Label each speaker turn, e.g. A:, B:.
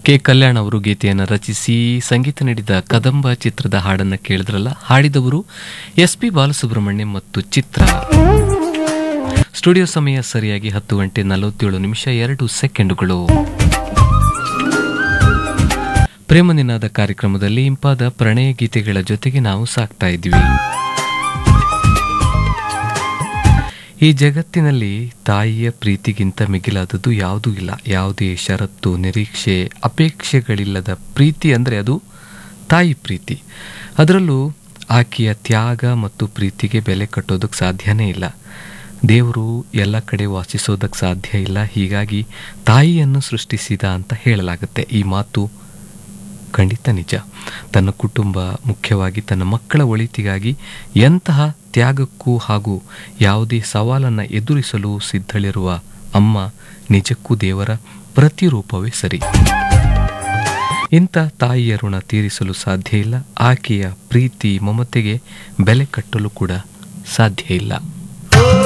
A: K Kalyan ಅವರು ಗೀತೆಯನ್ನು ರಚಿಸಿ ಸಂಗೀತ ನೀಡಿದ ಕದಂಬ ಚಿತ್ರದ ಹಾಡನ್ನು ಕೇಳಿದ್ರಲ್ಲ ಹಾಡಿದವರು ಎಸ್ ಪಿ ಬಾಲಸುಬ್ರಹ್ಮಣ್ಯಂ ಮತ್ತು ಚಿತ್ರ ಸ್ಟುಡಿಯೋ ಸಮಯ ಸರಿಯಾಗಿ ಹತ್ತು ಗಂಟೆ ನಲವತ್ತೇಳು ನಿಮಿಷ ಎರಡು ಸೆಕೆಂಡುಗಳು ಪ್ರೇಮ ನಿನಾದ ಕಾರ್ಯಕ್ರಮದಲ್ಲಿ ಇಂಪಾದ ಪ್ರಣಯ ಗೀತೆಗಳ ಜೊತೆಗೆ ನಾವು ಸಾಕ್ತಾ ಇದ್ವಿ ಈ ಜಗತ್ತಿನಲ್ಲಿ ತಾಯಿಯ ಪ್ರೀತಿಗಿಂತ ಮಿಗಿಲಾದದ್ದು ಯಾವುದೂ ಇಲ್ಲ ಯಾವುದೇ ಷರತ್ತು ನಿರೀಕ್ಷೆ ಅಪೇಕ್ಷೆಗಳಿಲ್ಲದ ಪ್ರೀತಿ ಅಂದರೆ ಅದು ತಾಯಿ ಪ್ರೀತಿ ಅದರಲ್ಲೂ ಆಕೆಯ ತ್ಯಾಗ ಮತ್ತು ಪ್ರೀತಿಗೆ ಬೆಲೆ ಕಟ್ಟೋದಕ್ಕೆ ಸಾಧ್ಯನೇ ಇಲ್ಲ ದೇವರು ಎಲ್ಲ ಕಡೆ ವಾಸಿಸೋದಕ್ಕೆ ಸಾಧ್ಯ ಇಲ್ಲ ಹೀಗಾಗಿ ತಾಯಿಯನ್ನು ಸೃಷ್ಟಿಸಿದ ಅಂತ ಹೇಳಲಾಗುತ್ತೆ ಈ ಮಾತು ಖಂಡಿತ ನಿಜ ತನ್ನ ಕುಟುಂಬ ಮುಖ್ಯವಾಗಿ ತನ್ನ ಮಕ್ಕಳ ಒಳಿತಿಗಾಗಿ ಎಂತಹ ತ್ಯಾಗಕ್ಕೂ ಹಾಗೂ ಯಾವುದೇ ಸವಾಲನ್ನು ಎದುರಿಸಲು ಸಿದ್ಧಳಿರುವ ಅಮ್ಮ ನಿಜಕ್ಕೂ ದೇವರ ಪ್ರತಿರೂಪವೇ ಸರಿ ಇಂಥ ತಾಯಿಯ ಋಣ ತೀರಿಸಲು ಸಾಧ್ಯ ಇಲ್ಲ ಆಕೆಯ ಪ್ರೀತಿ ಮಮತೆಗೆ ಬೆಲೆ ಕಟ್ಟಲು ಕೂಡ ಸಾಧ್ಯ ಇಲ್ಲ